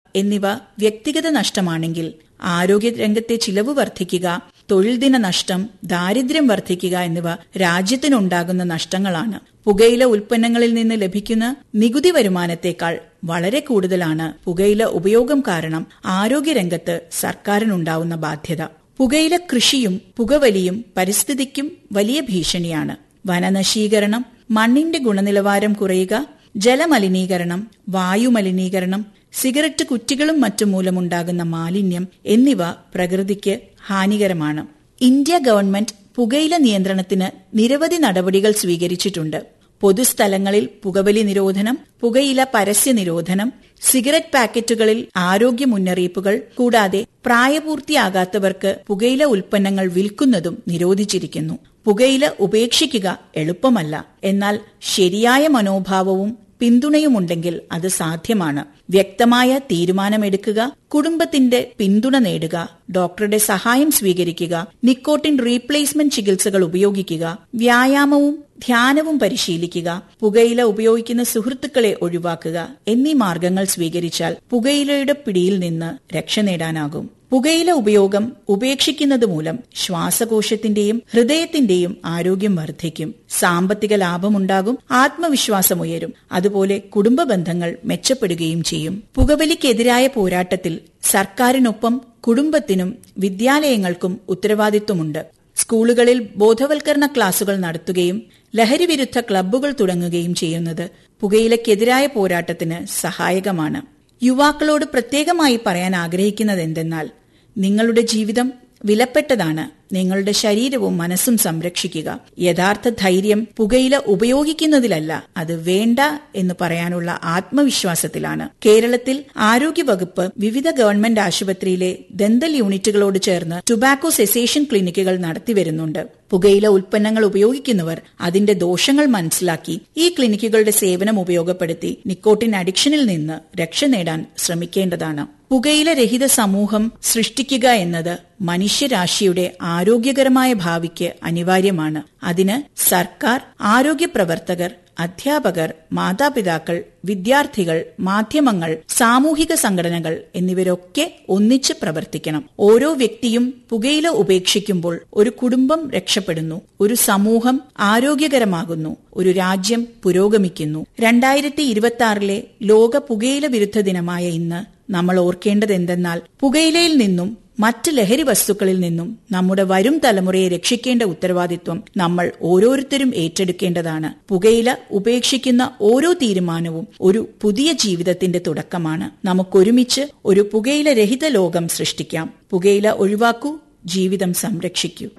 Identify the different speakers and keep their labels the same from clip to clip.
Speaker 1: എന്നിവ വ്യക്തിഗത നഷ്ടമാണെങ്കിൽ ആരോഗ്യരംഗത്തെ ചിലവ് വർദ്ധിക്കുക തൊഴിൽ ദിന നഷ്ടം ദാരിദ്ര്യം വർദ്ധിക്കുക എന്നിവ രാജ്യത്തിനുണ്ടാകുന്ന നഷ്ടങ്ങളാണ് പുകയില ഉൽപ്പന്നങ്ങളിൽ നിന്ന് ലഭിക്കുന്ന നികുതി വരുമാനത്തേക്കാൾ വളരെ കൂടുതലാണ് പുകയില ഉപയോഗം കാരണം ആരോഗ്യരംഗത്ത് സർക്കാരിനുണ്ടാവുന്ന ബാധ്യത പുകയില കൃഷിയും പുകവലിയും പരിസ്ഥിതിക്കും വലിയ ഭീഷണിയാണ് വനനശീകരണം മണ്ണിന്റെ ഗുണനിലവാരം കുറയുക ജലമലിനീകരണം വായുമലിനീകരണം സിഗരറ്റ് കുറ്റികളും മറ്റും മൂലമുണ്ടാകുന്ന മാലിന്യം എന്നിവ പ്രകൃതിക്ക് ഹാനികരമാണ് ഇന്ത്യ ഗവൺമെന്റ് പുകയില നിയന്ത്രണത്തിന് നിരവധി നടപടികൾ സ്വീകരിച്ചിട്ടുണ്ട് പൊതുസ്ഥലങ്ങളിൽ പുകവലി നിരോധനം പുകയില പരസ്യ നിരോധനം സിഗരറ്റ് പാക്കറ്റുകളിൽ ആരോഗ്യ മുന്നറിയിപ്പുകൾ കൂടാതെ പ്രായപൂർത്തിയാകാത്തവർക്ക് പുകയില ഉൽപ്പന്നങ്ങൾ വിൽക്കുന്നതും നിരോധിച്ചിരിക്കുന്നു പുകയില ഉപേക്ഷിക്കുക എളുപ്പമല്ല എന്നാൽ ശരിയായ മനോഭാവവും പിന്തുണയുമുണ്ടെങ്കിൽ അത് സാധ്യമാണ് വ്യക്തമായ തീരുമാനമെടുക്കുക കുടുംബത്തിന്റെ പിന്തുണ നേടുക ഡോക്ടറുടെ സഹായം സ്വീകരിക്കുക നിക്കോട്ടിൻ റീപ്ലേസ്മെന്റ് ചികിത്സകൾ ഉപയോഗിക്കുക വ്യായാമവും ധ്യാനവും പരിശീലിക്കുക പുകയില ഉപയോഗിക്കുന്ന സുഹൃത്തുക്കളെ ഒഴിവാക്കുക എന്നീ മാർഗങ്ങൾ സ്വീകരിച്ചാൽ പുകയിലയുടെ പിടിയിൽ നിന്ന് രക്ഷ നേടാനാകും പുകയില ഉപയോഗം ഉപേക്ഷിക്കുന്നത് മൂലം ശ്വാസകോശത്തിന്റെയും ഹൃദയത്തിന്റെയും ആരോഗ്യം വർദ്ധിക്കും സാമ്പത്തിക ലാഭമുണ്ടാകും ആത്മവിശ്വാസമുയരും അതുപോലെ കുടുംബ ബന്ധങ്ങൾ മെച്ചപ്പെടുകയും ചെയ്യും പുകവലിക്കെതിരായ പോരാട്ടത്തിൽ സർക്കാരിനൊപ്പം കുടുംബത്തിനും വിദ്യാലയങ്ങൾക്കും ഉത്തരവാദിത്വമുണ്ട് സ്കൂളുകളിൽ ബോധവൽക്കരണ ക്ലാസുകൾ നടത്തുകയും ലഹരിവിരുദ്ധ ക്ലബ്ബുകൾ തുടങ്ങുകയും ചെയ്യുന്നത് പുകയിലക്കെതിരായ പോരാട്ടത്തിന് സഹായകമാണ് യുവാക്കളോട് പ്രത്യേകമായി പറയാൻ ആഗ്രഹിക്കുന്നത് എന്തെന്നാൽ നിങ്ങളുടെ ജീവിതം വിലപ്പെട്ടതാണ് നിങ്ങളുടെ ശരീരവും മനസ്സും സംരക്ഷിക്കുക യഥാർത്ഥ ധൈര്യം പുകയില ഉപയോഗിക്കുന്നതിലല്ല അത് വേണ്ട എന്ന് പറയാനുള്ള ആത്മവിശ്വാസത്തിലാണ് കേരളത്തിൽ ആരോഗ്യവകുപ്പ് വിവിധ ഗവൺമെന്റ് ആശുപത്രിയിലെ ദന്തൽ യൂണിറ്റുകളോട് ചേർന്ന് ടുബാക്കോ സെസേഷൻ ക്ലിനിക്കുകൾ നടത്തിവരുന്നുണ്ട് പുകയില ഉൽപ്പന്നങ്ങൾ ഉപയോഗിക്കുന്നവർ അതിന്റെ ദോഷങ്ങൾ മനസ്സിലാക്കി ഈ ക്ലിനിക്കുകളുടെ സേവനം ഉപയോഗപ്പെടുത്തി നിക്കോട്ടിൻ അഡിക്ഷനിൽ നിന്ന് രക്ഷ നേടാൻ ശ്രമിക്കേണ്ടതാണ് പുകയില രഹിത സമൂഹം സൃഷ്ടിക്കുക എന്നത് മനുഷ്യരാശിയുടെ ആരോഗ്യകരമായ ഭാവിക്ക് അനിവാര്യമാണ് അതിന് സർക്കാർ ആരോഗ്യ പ്രവർത്തകർ അധ്യാപകർ മാതാപിതാക്കൾ വിദ്യാർത്ഥികൾ മാധ്യമങ്ങൾ സാമൂഹിക സംഘടനകൾ എന്നിവരൊക്കെ ഒന്നിച്ച് പ്രവർത്തിക്കണം ഓരോ വ്യക്തിയും പുകയില ഉപേക്ഷിക്കുമ്പോൾ ഒരു കുടുംബം രക്ഷപ്പെടുന്നു ഒരു സമൂഹം ആരോഗ്യകരമാകുന്നു ഒരു രാജ്യം പുരോഗമിക്കുന്നു രണ്ടായിരത്തി ഇരുപത്തി ആറിലെ ലോക പുകയില വിരുദ്ധ ദിനമായ ഇന്ന് നമ്മൾ ഓർക്കേണ്ടത് എന്തെന്നാൽ പുകയിലയിൽ നിന്നും മറ്റ് ലഹരി വസ്തുക്കളിൽ നിന്നും നമ്മുടെ വരും തലമുറയെ രക്ഷിക്കേണ്ട ഉത്തരവാദിത്വം നമ്മൾ ഓരോരുത്തരും ഏറ്റെടുക്കേണ്ടതാണ് പുകയില ഉപേക്ഷിക്കുന്ന ഓരോ തീരുമാനവും ഒരു പുതിയ ജീവിതത്തിന്റെ തുടക്കമാണ് നമുക്കൊരുമിച്ച് ഒരു പുകയില രഹിത ലോകം സൃഷ്ടിക്കാം പുകയില ഒഴിവാക്കൂ ജീവിതം സംരക്ഷിക്കൂ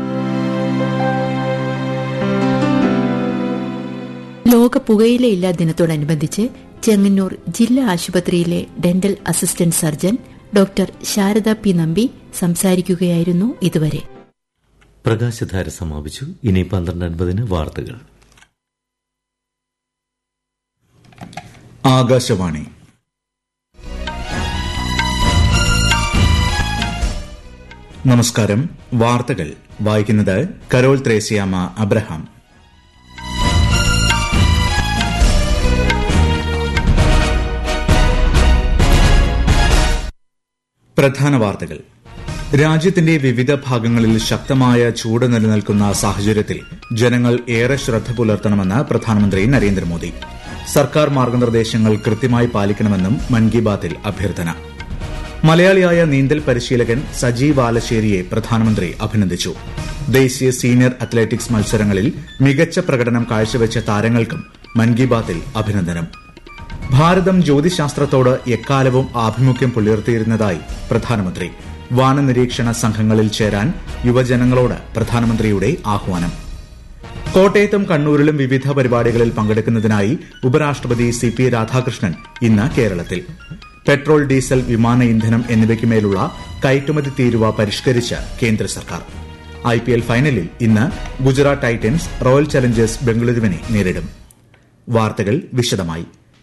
Speaker 2: ലോക പുകയിലയില്ലാ ദിനത്തോടനുബന്ധിച്ച് ചെങ്ങന്നൂർ ജില്ലാ ആശുപത്രിയിലെ dental assistant surgeon doctor Sarada P Nambi സംസാരിക്കുകയായിരുന്നു ഇതുവരെ
Speaker 3: പ്രകാശധാര സമാപിച്ചു ഇനി പന്ത്രണ്ട് അൻപതിന് വാർത്തകൾ
Speaker 4: ആകാശവാണി നമസ്കാരം വാർത്തകൾ വായിക്കുന്നത് കരോൾ ത്രേസ്യാമ അബ്രഹാം പ്രധാന വാർത്തകൾ രാജ്യത്തിന്റെ വിവിധ ഭാഗങ്ങളിൽ ശക്തമായ ചൂട് നിലനിൽക്കുന്ന സാഹചര്യത്തിൽ ജനങ്ങൾ ഏറെ ശ്രദ്ധ പുലർത്തണമെന്ന് പ്രധാനമന്ത്രി നരേന്ദ്രമോദി സർക്കാർ മാർഗനിർദ്ദേശങ്ങൾ കൃത്യമായി പാലിക്കണമെന്നും മൻ കി ബാത്തിൽ അഭ്യർത്ഥന മലയാളിയായ നീന്തൽ പരിശീലകൻ സജീവ് ആലശ്ശേരിയെ പ്രധാനമന്ത്രി അഭിനന്ദിച്ചു ദേശീയ സീനിയർ അത്ലറ്റിക്സ് മത്സരങ്ങളിൽ മികച്ച പ്രകടനം കാഴ്ചവെച്ച താരങ്ങൾക്കും മൻ കി ബാത്തിൽ അഭിനന്ദനം ഭാരതം ജ്യോതിശാസ്ത്രത്തോട് എക്കാലവും ആഭിമുഖ്യം പുലർത്തിയിരുന്നതായി പ്രധാനമന്ത്രി വാനനിരീക്ഷണ സംഘങ്ങളിൽ ചേരാൻ യുവജനങ്ങളോട് പ്രധാനമന്ത്രിയുടെ ആഹ്വാനം കോട്ടയത്തും കണ്ണൂരിലും വിവിധ പരിപാടികളിൽ പങ്കെടുക്കുന്നതിനായി ഉപരാഷ്ട്രപതി സി പി രാധാകൃഷ്ണൻ ഇന്ന് കേരളത്തിൽ പെട്രോൾ ഡീസൽ വിമാന ഇന്ധനം എന്നിവയ്ക്കുമേലുള്ള കയറ്റുമതി തീരുവ പരിഷ്കരിച്ച് കേന്ദ്ര സർക്കാർ ഐ പി എൽ ഫൈനലിൽ ഇന്ന് ഗുജറാത്ത് ടൈറ്റൻസ് റോയൽ ചലഞ്ചേഴ്സ് ബംഗളൂരുവിനെ നേരിടും വാർത്തകൾ വിശദമായി